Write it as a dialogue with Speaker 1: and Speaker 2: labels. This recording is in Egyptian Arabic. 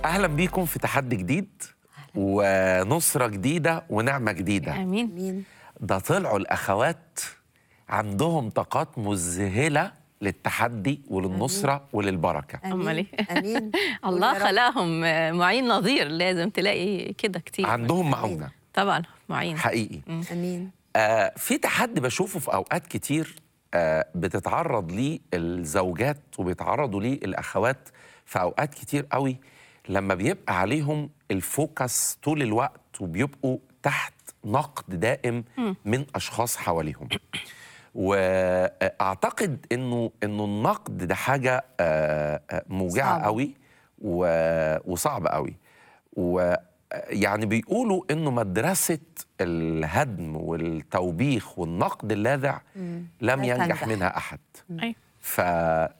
Speaker 1: اهلا بيكم في تحدي جديد ونصره جديده ونعمه جديده
Speaker 2: امين
Speaker 3: مين
Speaker 1: ده طلعوا الاخوات عندهم طاقات مذهله للتحدي وللنصره وللبركه
Speaker 2: أمال إيه؟
Speaker 3: امين
Speaker 2: الله
Speaker 3: قول يا رب.
Speaker 2: خلقهم معين نظير لازم تلاقي كده كتير
Speaker 1: عندهم معونه
Speaker 2: طبعا معين
Speaker 1: حقيقي
Speaker 3: امين
Speaker 1: آه في تحدي بشوفه في اوقات كتير آه بتتعرض ليه الزوجات وبيتعرضوا ليه الاخوات في اوقات كتير قوي لما بيبقى عليهم الفوكس طول الوقت وبيبقوا تحت نقد دائم من اشخاص حواليهم واعتقد انه انه النقد ده حاجه آه، آه، موجعه
Speaker 3: صعبة.
Speaker 1: قوي و- وصعبه قوي ويعني بيقولوا انه مدرسه الهدم والتوبيخ والنقد اللاذع لم
Speaker 3: لا
Speaker 1: ينجح
Speaker 3: تنجح.
Speaker 1: منها احد
Speaker 2: أيوة.
Speaker 1: ف